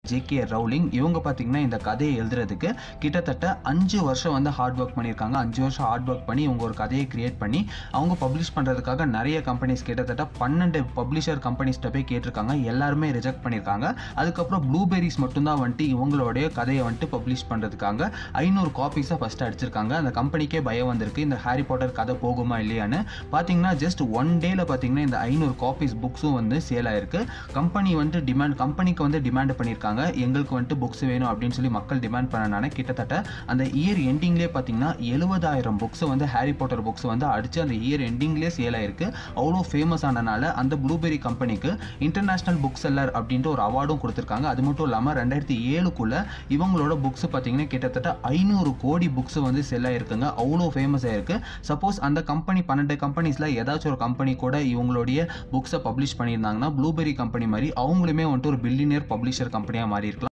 JK Rowling இவங்க பார்த்தீங்கன்னா இந்த கதையை எழுதுறதுக்கு கிட்டத்தட்ட அஞ்சு வருஷம் வந்து ஹார்ட் ஒர்க் பண்ணியிருக்காங்க அஞ்சு வருஷம் ஹார்ட் ஒர்க் பண்ணி இவங்க ஒரு கதையை கிரியேட் பண்ணி அவங்க பப்ளிஷ் பண்ணுறதுக்காக நிறைய கம்பெனிஸ் கிட்டத்தட்ட பன்னெண்டு பப்ளிஷர் கம்பெனிஸ்ட்ட போய் கேட்டிருக்காங்க எல்லாருமே ரிஜெக்ட் பண்ணியிருக்காங்க அதுக்கப்புறம் ப்ளூபெரிஸ் மட்டும்தான் வந்துட்டு இவங்களுடைய கதையை வந்துட்டு பப்ளிஷ் பண்ணுறதுக்காக ஐநூறு காப்பீஸை ஃபஸ்ட்டு அடிச்சிருக்காங்க அந்த கம்பெனிக்கே பயம் வந்திருக்கு இந்த ஹாரி பாட்டர் கதை போகுமா இல்லையான்னு பார்த்தீங்கன்னா ஜஸ்ட் ஒன் டேல பார்த்தீங்கன்னா இந்த ஐநூறு காப்பீஸ் புக்ஸும் வந்து சேல் ஆயிருக்கு கம்பெனி வந்துட்டு டிமாண்ட் கம்பெனிக்கு வந்து டிமாண்ட் பண்ணியிருக்காங்க எங்களுக்கு வந்துட்டு புக்ஸ் வேணும் அப்படின்னு சொல்லி மக்கள் டிமாண்ட் பண்ணனால கிட்டத்தட்ட அந்த இயர் எண்டிங்லேயே பார்த்தீங்கன்னா எழுபதாயிரம் புக்ஸ் வந்து ஹாரி பாட்டர் புக்ஸ் வந்து அடிச்சு அந்த இயர் எண்டிங்லேயே சேல் ஆயிருக்கு அவ்வளோ ஃபேமஸ் ஆனனால அந்த ப்ளூபெரி கம்பெனிக்கு இன்டர்நேஷனல் புக் செல்லர் அப்படின்ட்டு ஒரு அவார்டும் கொடுத்துருக்காங்க அது மட்டும் இல்லாமல் ரெண்டாயிரத்தி ஏழுக்குள்ள இவங்களோட புக்ஸ் பார்த்தீங்கன்னா கிட்டத்தட்ட ஐநூறு கோடி புக்ஸ் வந்து செல் ஆயிருக்குங்க அவ்வளோ ஃபேமஸ் ஆயிருக்கு சப்போஸ் அந்த கம்பெனி பன்னெண்டு கம்பெனிஸில் ஏதாச்சும் ஒரு கம்பெனி கூட இவங்களுடைய புக்ஸை பப்ளிஷ் பண்ணியிருந்தாங்கன்னா ப்ளூபெரி கம்பெனி மாதிரி அவங்களுமே வந்துட்டு ஒரு பில்லியனியர் பப்ளிஷர் கம்பெனியாக மாறி இருக்கலாம்